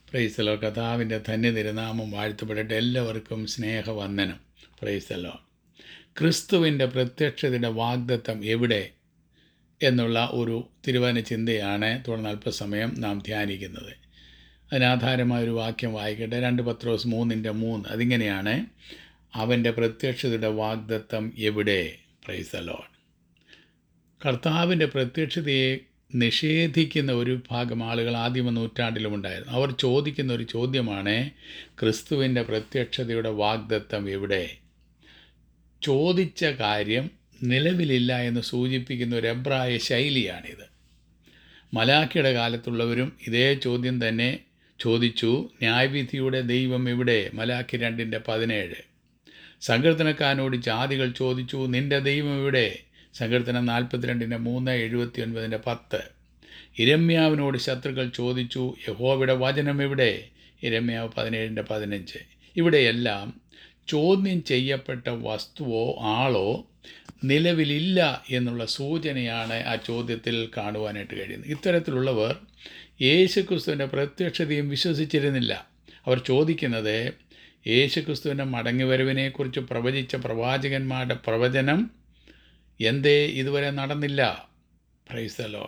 പ്രൈസലോ കഥാവിൻ്റെ ധന്യ തിരുനാമം വാഴ്ത്തപ്പെടട്ടെ എല്ലാവർക്കും സ്നേഹവന്ദനം പ്രൈസലോ ക്രിസ്തുവിൻ്റെ പ്രത്യക്ഷതയുടെ വാഗ്ദത്തം എവിടെ എന്നുള്ള ഒരു തിരുവന ചിന്തയാണ് തുടർന്ന് അല്പസമയം നാം ധ്യാനിക്കുന്നത് അതിനാധാരമായ ഒരു വാക്യം വായിക്കട്ടെ രണ്ട് പത്രോസ് മൂന്നിൻ്റെ മൂന്ന് അതിങ്ങനെയാണ് അവൻ്റെ പ്രത്യക്ഷതയുടെ വാഗ്ദത്തം എവിടെ പ്രൈസലോൺ കർത്താവിൻ്റെ പ്രത്യക്ഷതയെ നിഷേധിക്കുന്ന ഒരു ഭാഗം ആളുകൾ ആദിമ നൂറ്റാണ്ടിലും ഉണ്ടായിരുന്നു അവർ ചോദിക്കുന്ന ഒരു ചോദ്യമാണ് ക്രിസ്തുവിൻ്റെ പ്രത്യക്ഷതയുടെ വാഗ്ദത്തം എവിടെ ചോദിച്ച കാര്യം നിലവിലില്ല എന്ന് സൂചിപ്പിക്കുന്ന ഒരു എബ്രായ ശൈലിയാണിത് മലാഖിയുടെ കാലത്തുള്ളവരും ഇതേ ചോദ്യം തന്നെ ചോദിച്ചു ന്യായവിധിയുടെ ദൈവം എവിടെ മലാഖി രണ്ടിൻ്റെ പതിനേഴ് സങ്കീർത്തനക്കാരനോട് ജാതികൾ ചോദിച്ചു നിന്റെ ദൈവം എവിടെ സങ്കീർത്തനം നാൽപ്പത്തിരണ്ടിൻ്റെ മൂന്ന് എഴുപത്തി ഒൻപതിൻ്റെ പത്ത് ഇരമ്യാവിനോട് ശത്രുക്കൾ ചോദിച്ചു യഹോവയുടെ വചനം എവിടെ ഇരമ്യാവ് പതിനേഴിൻ്റെ പതിനഞ്ച് ഇവിടെയെല്ലാം ചോദ്യം ചെയ്യപ്പെട്ട വസ്തുവോ ആളോ നിലവിലില്ല എന്നുള്ള സൂചനയാണ് ആ ചോദ്യത്തിൽ കാണുവാനായിട്ട് കഴിയുന്നത് ഇത്തരത്തിലുള്ളവർ യേശുക്രിസ്തുവിൻ്റെ പ്രത്യക്ഷതയും വിശ്വസിച്ചിരുന്നില്ല അവർ ചോദിക്കുന്നത് യേശുക്രിസ്തുവിൻ്റെ മടങ്ങിവരവിനെക്കുറിച്ച് പ്രവചിച്ച പ്രവാചകന്മാരുടെ പ്രവചനം എന്തേ ഇതുവരെ നടന്നില്ല പ്രൈസലോ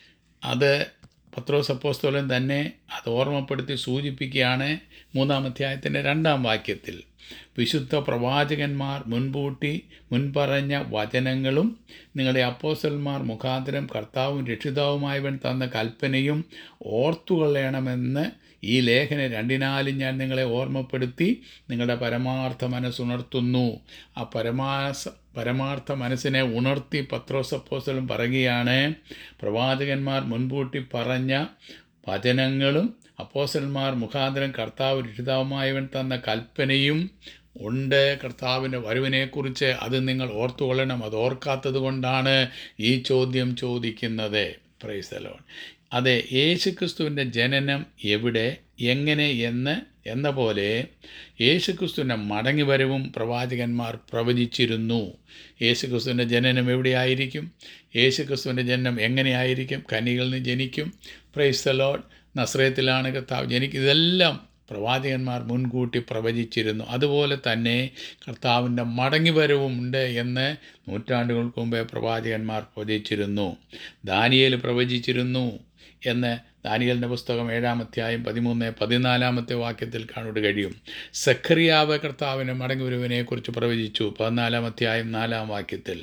അത് പത്രോസ് അപ്പോസ്തോലൻ തന്നെ അത് ഓർമ്മപ്പെടുത്തി സൂചിപ്പിക്കുകയാണ് മൂന്നാം അധ്യായത്തിൻ്റെ രണ്ടാം വാക്യത്തിൽ വിശുദ്ധ പ്രവാചകന്മാർ മുൻകൂട്ടി മുൻപറഞ്ഞ വചനങ്ങളും നിങ്ങളുടെ അപ്പോസന്മാർ മുഖാന്തരം കർത്താവും രക്ഷിതാവുമായവൻ തന്ന കൽപ്പനയും ഓർത്തുകൊള്ളണമെന്ന് ഈ ലേഖന രണ്ടിനാലും ഞാൻ നിങ്ങളെ ഓർമ്മപ്പെടുത്തി നിങ്ങളുടെ പരമാർത്ഥ മനസ്സുണർത്തുന്നു ആ പരമാസ പരമാർത്ഥ മനസ്സിനെ ഉണർത്തി പത്രോസപ്പോസലും പറയുകയാണ് പ്രവാചകന്മാർ മുൻകൂട്ടി പറഞ്ഞ വചനങ്ങളും അപ്പോസന്മാർ മുഖാന്തരം കർത്താവ് രക്ഷിതാവുമായവൻ തന്ന കൽപ്പനയും ഉണ്ട് കർത്താവിൻ്റെ വരവിനെക്കുറിച്ച് അത് നിങ്ങൾ ഓർത്തുകൊള്ളണം അത് ഓർക്കാത്തത് കൊണ്ടാണ് ഈ ചോദ്യം ചോദിക്കുന്നത് പ്രൈസലോൺ അതെ യേശുക്രിസ്തുവിൻ്റെ ജനനം എവിടെ എങ്ങനെ എന്ന് എന്ന പോലെ യേശുക്രിസ്തുവിൻ്റെ മടങ്ങിവരവും പ്രവാചകന്മാർ പ്രവചിച്ചിരുന്നു യേശുക്രിസ്തുവിൻ്റെ ജനനം എവിടെയായിരിക്കും യേശുക്രിസ്തുവിൻ്റെ ജനനം എങ്ങനെയായിരിക്കും കനികളിൽ നിന്ന് ജനിക്കും പ്രൈസ് ലോഡ് നസ്രയത്തിലാണ് കർത്താവ് ജനിക്കും ഇതെല്ലാം പ്രവാചകന്മാർ മുൻകൂട്ടി പ്രവചിച്ചിരുന്നു അതുപോലെ തന്നെ കർത്താവിൻ്റെ മടങ്ങിവരവും ഉണ്ട് എന്ന് നൂറ്റാണ്ടുകൾക്ക് മുമ്പേ പ്രവാചകന്മാർ പ്രവചിച്ചിരുന്നു ദാനിയേൽ പ്രവചിച്ചിരുന്നു എന്ന് ദാനിയലിൻ്റെ പുസ്തകം ഏഴാം അധ്യായം പതിമൂന്ന് പതിനാലാമത്തെ വാക്യത്തിൽ കാണുക കഴിയും സഖറിയാവ് കർത്താവിൻ്റെ മടങ്ങിവരവിനെക്കുറിച്ച് പ്രവചിച്ചു പതിനാലാം അധ്യായം നാലാം വാക്യത്തിൽ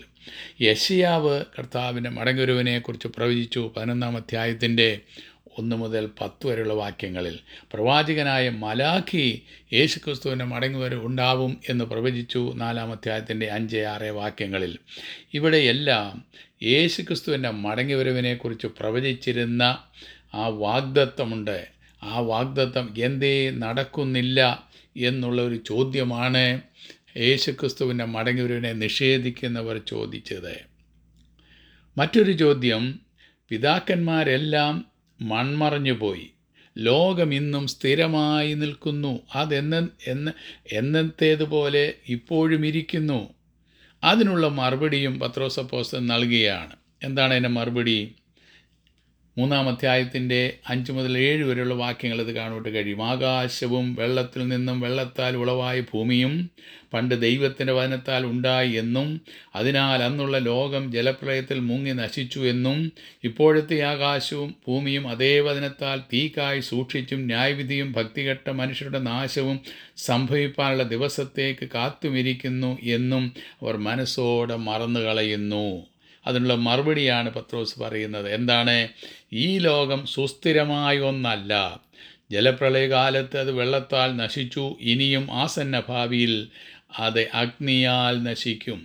യഷിയാവ് കർത്താവിൻ്റെ മടങ്ങിവരവിനെക്കുറിച്ച് പ്രവചിച്ചു പതിനൊന്നാം അധ്യായത്തിൻ്റെ ഒന്ന് മുതൽ പത്ത് വരെയുള്ള വാക്യങ്ങളിൽ പ്രവാചകനായ മലാഖി യേശുക്രിസ്തുവിൻ്റെ മടങ്ങിവരവ് ഉണ്ടാവും എന്ന് പ്രവചിച്ചു നാലാം അധ്യായത്തിൻ്റെ അഞ്ച് ആറ് വാക്യങ്ങളിൽ ഇവിടെയെല്ലാം യേശുക്രിസ്തുവിൻ്റെ മടങ്ങിവരവിനെക്കുറിച്ച് പ്രവചിച്ചിരുന്ന ആ വാഗ്ദത്തമുണ്ട് ആ വാഗ്ദത്തം എന്തേ നടക്കുന്നില്ല എന്നുള്ള ഒരു ചോദ്യമാണ് യേശുക്രിസ്തുവിൻ്റെ മടങ്ങിവരവിനെ നിഷേധിക്കുന്നവർ ചോദിച്ചത് മറ്റൊരു ചോദ്യം പിതാക്കന്മാരെല്ലാം മൺമറഞ്ഞു പോയി ലോകം ഇന്നും സ്ഥിരമായി നിൽക്കുന്നു അതെന്ന എന്ന് എന്നത്തേതുപോലെ ഇപ്പോഴും ഇരിക്കുന്നു അതിനുള്ള മറുപടിയും പത്രോസപ്പോസ് നൽകുകയാണ് എന്താണ് അതിൻ്റെ മറുപടി മൂന്നാം അധ്യായത്തിൻ്റെ അഞ്ച് മുതൽ ഏഴ് വരെയുള്ള വാക്യങ്ങൾ ഇത് കാണുവാൻ കഴിയും ആകാശവും വെള്ളത്തിൽ നിന്നും വെള്ളത്താൽ ഉളവായ ഭൂമിയും പണ്ട് ദൈവത്തിൻ്റെ വചനത്താൽ ഉണ്ടായി എന്നും അതിനാൽ അന്നുള്ള ലോകം ജലപ്രളയത്തിൽ മുങ്ങി നശിച്ചു എന്നും ഇപ്പോഴത്തെ ആകാശവും ഭൂമിയും അതേ വചനത്താൽ തീക്കായി സൂക്ഷിച്ചും ന്യായവിധിയും ഭക്തികെട്ട മനുഷ്യരുടെ നാശവും സംഭവിക്കാനുള്ള ദിവസത്തേക്ക് കാത്തുമിരിക്കുന്നു എന്നും അവർ മനസ്സോടെ മറന്നു കളയുന്നു അതിനുള്ള മറുപടിയാണ് പത്രോസ് പറയുന്നത് എന്താണ് ഈ ലോകം സുസ്ഥിരമായ ഒന്നല്ല ജലപ്രളയകാലത്ത് അത് വെള്ളത്താൽ നശിച്ചു ഇനിയും ആസന്ന ഭാവിയിൽ അത് അഗ്നിയാൽ നശിക്കും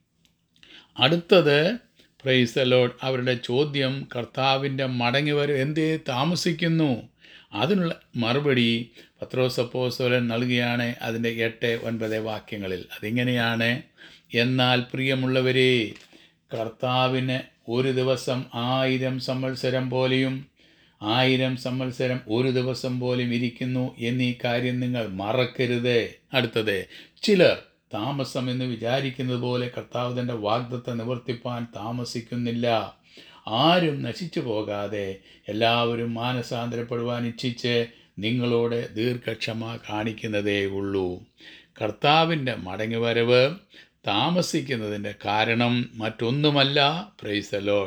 അടുത്തത് പ്രൈസലോഡ് അവരുടെ ചോദ്യം കർത്താവിൻ്റെ മടങ്ങി വരും എന്തേ താമസിക്കുന്നു അതിനുള്ള മറുപടി പത്രോസപ്പോസോലൻ നൽകുകയാണ് അതിൻ്റെ എട്ട് ഒൻപത് വാക്യങ്ങളിൽ അതിങ്ങനെയാണ് എന്നാൽ പ്രിയമുള്ളവരെ കർത്താവിന് ഒരു ദിവസം ആയിരം സംവത്സരം പോലെയും ആയിരം സംവത്സരം ഒരു ദിവസം പോലും ഇരിക്കുന്നു എന്നീ കാര്യം നിങ്ങൾ മറക്കരുത് അടുത്തത് ചിലർ താമസം എന്ന് വിചാരിക്കുന്നത് പോലെ കർത്താവ് തൻ്റെ വാഗ്ദത്ത നിവർത്തിപ്പാൻ താമസിക്കുന്നില്ല ആരും നശിച്ചു പോകാതെ എല്ലാവരും മാനസാന്തരപ്പെടുവാൻ ഇച്ഛിച്ച് നിങ്ങളോട് ദീർഘക്ഷമ കാണിക്കുന്നതേ ഉള്ളൂ കർത്താവിൻ്റെ മടങ്ങിവരവ് താമസിക്കുന്നതിൻ്റെ കാരണം മറ്റൊന്നുമല്ല പ്രൈസലോ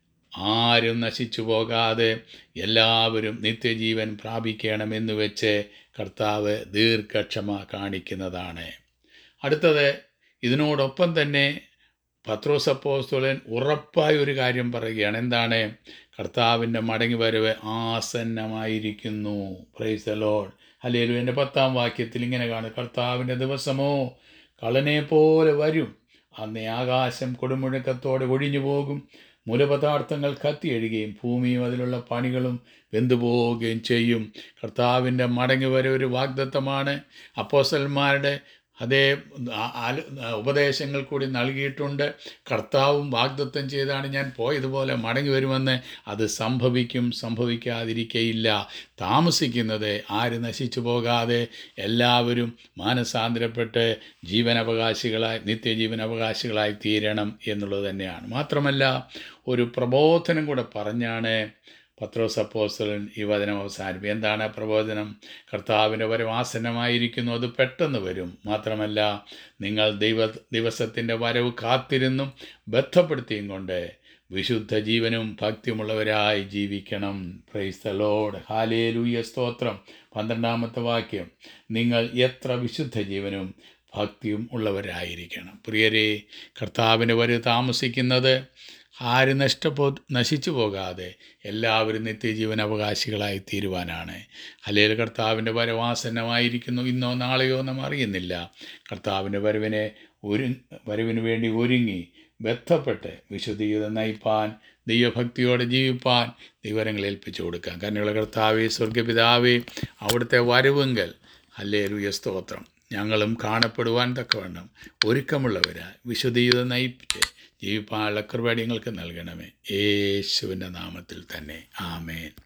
ആരും നശിച്ചു പോകാതെ എല്ലാവരും നിത്യജീവൻ പ്രാപിക്കണമെന്ന് വെച്ച് കർത്താവ് ദീർഘക്ഷമ കാണിക്കുന്നതാണ് അടുത്തത് ഇതിനോടൊപ്പം തന്നെ പത്രോസ് അപ്പോസ്തലൻ ഉറപ്പായ ഒരു കാര്യം പറയുകയാണ് എന്താണ് കർത്താവിൻ്റെ മടങ്ങി വരവ് ആസന്നമായിരിക്കുന്നു പ്രൈസ് ലോഡ് ഹലേലു എൻ്റെ പത്താം വാക്യത്തിൽ ഇങ്ങനെ കാണും കർത്താവിൻ്റെ ദിവസമോ കളനെ പോലെ വരും അന്ന് ആകാശം കൊടുമുഴക്കത്തോടെ ഒഴിഞ്ഞു പോകും മൂലപദാർത്ഥങ്ങൾ കത്തിയെഴുകയും ഭൂമിയും അതിലുള്ള പണികളും വെന്തുപോവുകയും ചെയ്യും കർത്താവിൻ്റെ മടങ്ങി വരെ ഒരു വാഗ്ദത്തമാണ് അപ്പോസന്മാരുടെ അതേ ആ- ആല- ഉപദേശങ്ങൾ കൂടി നൽകിയിട്ടുണ്ട് കർത്താവും വാഗ്ദത്തം ചെയ്താണ് ഞാൻ പോയതുപോലെ മടങ്ങി വരുമെന്ന് അത് സംഭവിക്കും സംഭവിക്കാതിരിക്കയില്ല താമസിക്കുന്നത് ആര് നശിച്ചു പോകാതെ എല്ലാവരും മാനസാന്തരപ്പെട്ട് ജീവനവകാശികളായി നിത്യജീവനവകാശികളായി തീരണം എന്നുള്ളത് തന്നെയാണ് മാത്രമല്ല ഒരു പ്രബോധനം കൂടെ പറഞ്ഞാണ് പത്രോസ് അപ്പോസ്തലൻ ഈ വചനം അവസാനിപ്പിക്കും എന്താണ് ആ പ്രബോധനം കർത്താവിൻ്റെ വരവ് ആസന്നമായിരിക്കുന്നു അത് പെട്ടെന്ന് വരും മാത്രമല്ല നിങ്ങൾ ദൈവ ദിവസത്തിൻ്റെ വരവ് കാത്തിരുന്നും ബന്ധപ്പെടുത്തിയും കൊണ്ട് വിശുദ്ധ ജീവനും ഭക്തിയുമുള്ളവരായി ജീവിക്കണം പ്രൈസ് ദ ലോഡ് ഹാലേലൂയ സ്തോത്രം പന്ത്രണ്ടാമത്തെ വാക്യം നിങ്ങൾ എത്ര വിശുദ്ധ ജീവനും ഭക്തിയും ഉള്ളവരായിരിക്കണം പ്രിയരെ കർത്താവിൻ്റെ വരവ് താമസിക്കുന്നത് ആര് നഷ്ടപ്പോ നശിച്ചു പോകാതെ എല്ലാവരും നിത്യജീവൻ അവകാശികളായി തീരുവാനാണ് അല്ലെങ്കിൽ കർത്താവിൻ്റെ വരവാസന്നമായിരിക്കുന്നു ഇന്നോ നാളെയോ നാം അറിയുന്നില്ല കർത്താവിൻ്റെ വരവിനെ ഒരു വരവിന് വേണ്ടി ഒരുങ്ങി ബന്ധപ്പെട്ട് വിശുദ്ധീകൃതം നയിപ്പാൻ ദൈവഭക്തിയോടെ ജീവിപ്പാൻ ദൈവരങ്ങൾ ഏൽപ്പിച്ചു കൊടുക്കാം കന്നുള്ള കർത്താവേ സ്വർഗപിതാവേ അവിടുത്തെ വരവുങ്കൽ അല്ലേ സ്തോത്രം ഞങ്ങളും കാണപ്പെടുവാൻ തക്കവണ്ണം ഒരുക്കമുള്ളവരാ വിശുദ്ധീകൃതം നയിപ്പിച്ച് ജീവിപ്പാനുള്ള കൃപ ഞങ്ങൾക്ക് നൽകണമേ യേശുവിൻ്റെ നാമത്തിൽ തന്നെ ആമേൻ